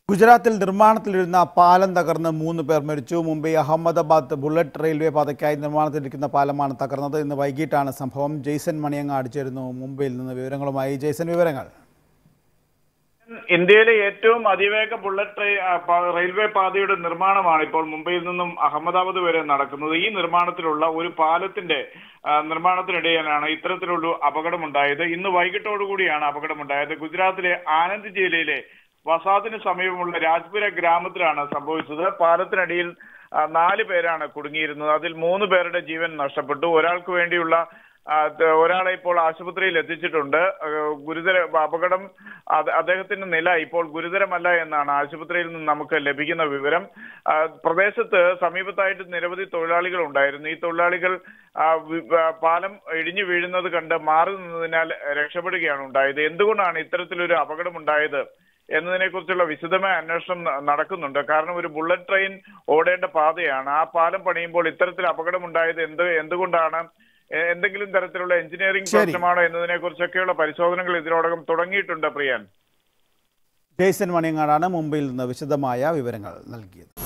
ഗുജറാത്തിൽ നിർമ്മാണത്തിലിരുന്ന പാലം തകർന്ന് മൂന്ന് പേർ മരിച്ചു മുംബൈ അഹമ്മദാബാദ് ബുള്ളറ്റ് റെയിൽവേ പാതയ്ക്കായി നിർമ്മാണത്തിലിരിക്കുന്ന പാലമാണ് തകർന്നത് ഇന്ന് വൈകിട്ടാണ് സംഭവം ജെയ്സൺ മണിയങ്ങാട് ചേരുന്നു മുംബൈയിൽ നിന്ന് വിവരങ്ങളുമായി ജെയ്സൺ വിവരങ്ങൾ ഇന്ത്യയിലെ ഏറ്റവും അതിവേഗ ബുള്ളറ്റ് ട്രെയിൻ ആ, പ- റെയിൽവേ പാതയുടെ നിർമ്മാണമാണ് ഇപ്പോൾ മുംബൈയിൽ നിന്നും അഹമ്മദാബാദ് വരെ നടക്കുന്നത് ഈ നിർമ്മാണത്തിലുള്ള ഒരു പാലത്തിന്റെ ആ, നിർമ്മാണത്തിനിടയിലാണ് ഇത്തരത്തിലുള്ള അപകടമുണ്ടായത് ഇന്ന് വൈകിട്ടോടുകൂടിയാണ് അപകടമുണ്ടായത് ഗുജറാത്തിലെ ആനന്ദ് ജില്ലയിലെ വസാദിന് സമീപമുള്ള രാജ്പുര ഗ്രാമത്തിലാണ് സംഭവിച്ചത് പാലത്തിനടിയിൽ ആ, നാല് പേരാണ് കുടുങ്ങിയിരുന്നത് അതിൽ മൂന്ന് പേരുടെ ജീവൻ നഷ്ടപ്പെട്ടു ഒരാൾക്ക് വേണ്ടിയുള്ള ആ, ത- ഒരാളെ ഇപ്പോൾ ആശുപത്രിയിൽ എത്തിച്ചിട്ടുണ്ട് ആ, ഗുരുതര അപകടം അത് അദ്ദേഹത്തിന്റെ നില ഇപ്പോൾ ഗുരുതരമല്ല എന്നാണ് ആശുപത്രിയിൽ നിന്ന് നമുക്ക് ലഭിക്കുന്ന വിവരം ആ, പ്രദേശത്ത് സമീപത്തായിട്ട് നിരവധി തൊഴിലാളികൾ ഉണ്ടായിരുന്നു ഈ തൊഴിലാളികൾ ആ, വി- ആ, പാലം ഇടിഞ്ഞു വീഴുന്നത് കണ്ട് മാറി നിന്നതിനാൽ രക്ഷപ്പെടുകയാണ് ഉണ്ടായത് എന്തുകൊണ്ടാണ് ഇത്തരത്തിലൊരു അപകടമുണ്ടായത് എന്നതിനെ കുറിച്ചുള്ള വിശദമായ അന്വേഷണം ന- നടക്കുന്നുണ്ട് കാരണം ഒരു ബുള്ളറ്റ് ട്രെയിൻ ഓടേണ്ട പാതയാണ് ആ പാലം പണിയുമ്പോൾ ഇത്തരത്തിൽ അപകടമുണ്ടായത് എന്ത് എന്തുകൊണ്ടാണ് എ- എന്തെങ്കിലും തരത്തിലുള്ള എഞ്ചിനീയറിംഗ് ശരി. പ്രശ്നമാണോ എന്നതിനെ കുറിച്ചൊക്കെയുള്ള പരിശോധനകൾ ഇതിനോടകം തുടങ്ങിയിട്ടുണ്ട് പ്രിയാൻ ജെയ്സൺ മണിയങ്ങാടാണ് മുംബൈയിൽ നിന്ന് വിശദമായ വിവരങ്ങൾ നൽകിയത്